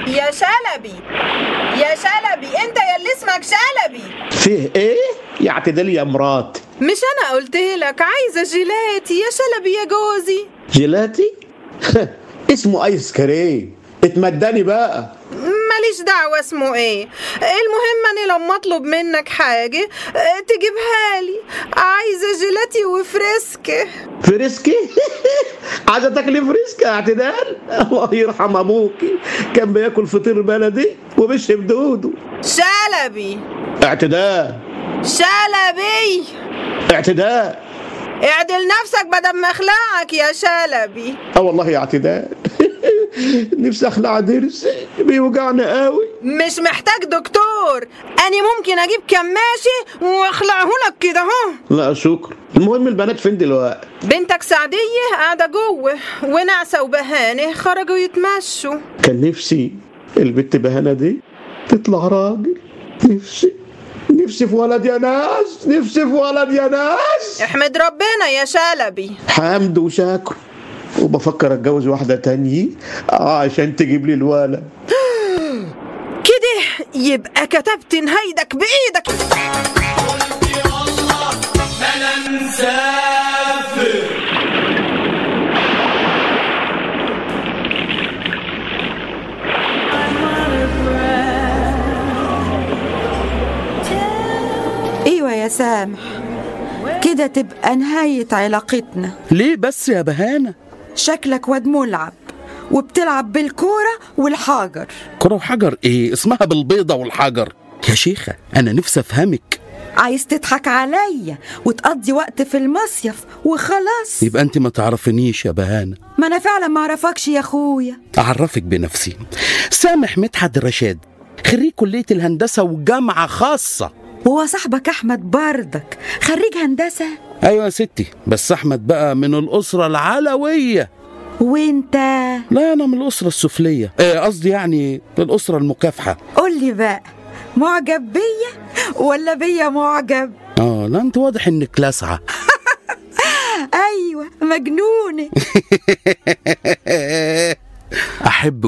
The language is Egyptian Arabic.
يا شلبي يا شلبي انت يا اللي اسمك شلبي فيه ايه يا اعتدال يا مرات مش انا قلت لك عايزه جيلاتي يا شلبي يا جوزي جيلاتي اسمه ايس كريم اتمدني بقى ماليش دعوة اسمه ايه المهم اني لما اطلب منك حاجة اه، تجيبها لي عايزة جيلاتي وفريسك فريسكي عايزه تاكلي فريسكي يا اعتدال الله يرحم ابوكي كان بياكل فطير بلدي وبيشرب دوده شلبي اعتدال شلبي اعتدال اعدل نفسك بدل ما اخلعك يا شلبي اه والله يا اعتدال نفسي اخلع ضرسي بيوجعني قوي مش محتاج دكتور انا ممكن اجيب كماشي واخلعه لك كده اهو لا شكرا المهم البنات فين دلوقتي بنتك سعدية قاعدة جوه ونعسة وبهانة خرجوا يتمشوا كان نفسي البت بهنا دي تطلع راجل نفسي نفسي في ولد يا ناس نفسي في ولد يا ناس احمد ربنا يا شلبي حمد وشاكر وبفكر اتجوز واحدة تانية عشان تجيب لي الولد كده يبقى كتبت نهايدك بإيدك ايوه يا سامح كده تبقى نهاية علاقتنا ليه بس يا بهانة شكلك واد ملعب وبتلعب بالكورة والحجر كرة وحجر ايه اسمها بالبيضة والحجر يا شيخة انا نفسي افهمك عايز تضحك عليا وتقضي وقت في المصيف وخلاص يبقى انت ما تعرفنيش يا بهانة ما انا فعلا ما اعرفكش يا اخويا اعرفك بنفسي سامح مدحت رشاد خريج كلية الهندسة وجامعة خاصة وهو صاحبك احمد بردك خريج هندسة ايوه يا ستي بس احمد بقى من الاسرة العلوية وانت لا انا من الاسرة السفلية آه، قصدي يعني الاسرة المكافحة قول لي بقى معجب بيا ولا بيا معجب اه لا انت واضح انك لاسعة ايوه مجنونه احب